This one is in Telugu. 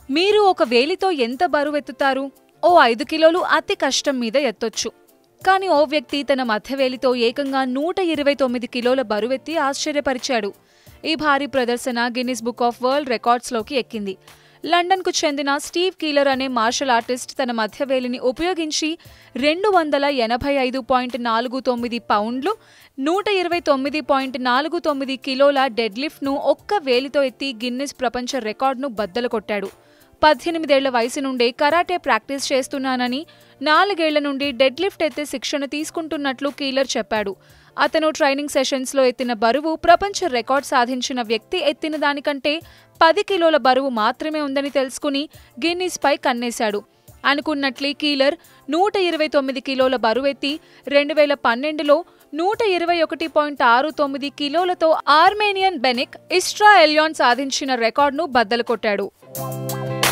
మీరు ఒక వేలితో ఎంత బరువెత్తుతారు ఓ ఐదు కిలోలు అతి కష్టం మీద ఎత్తొచ్చు కానీ ఓ వ్యక్తి తన మధ్యవేలితో ఏకంగా నూట ఇరవై తొమ్మిది కిలోల బరువెత్తి ఆశ్చర్యపరిచాడు ఈ భారీ ప్రదర్శన గిన్నిస్ బుక్ ఆఫ్ వరల్డ్ రికార్డ్స్లోకి ఎక్కింది లండన్కు చెందిన స్టీవ్ కీలర్ అనే మార్షల్ ఆర్టిస్ట్ తన మధ్యవేలిని ఉపయోగించి రెండు వందల ఎనభై ఐదు పాయింట్ నాలుగు తొమ్మిది పౌండ్లు నూట ఇరవై తొమ్మిది పాయింట్ నాలుగు తొమ్మిది కిలోల డెడ్ లిఫ్ట్ను ఒక్క వేలితో ఎత్తి గిన్నిస్ ప్రపంచ రికార్డును బద్దలు కొట్టాడు పద్దెనిమిదేళ్ల వయసు నుండే కరాటే ప్రాక్టీస్ చేస్తున్నానని నాలుగేళ్ల నుండి డెడ్ లిఫ్ట్ ఎత్తే శిక్షణ తీసుకుంటున్నట్లు కీలర్ చెప్పాడు అతను ట్రైనింగ్ సెషన్స్లో ఎత్తిన బరువు ప్రపంచ రికార్డ్ సాధించిన వ్యక్తి ఎత్తిన దానికంటే పది కిలోల బరువు మాత్రమే ఉందని తెలుసుకుని గిన్నీస్పై కన్నేశాడు అనుకున్నట్లే కీలర్ నూట ఇరవై తొమ్మిది కిలోల బరువెత్తి రెండు వేల పన్నెండులో నూట ఇరవై ఒకటి పాయింట్ ఆరు తొమ్మిది కిలోలతో ఆర్మేనియన్ బెనిక్ ఇస్ట్రా ఎలియాన్ సాధించిన రికార్డును బద్దలు కొట్టాడు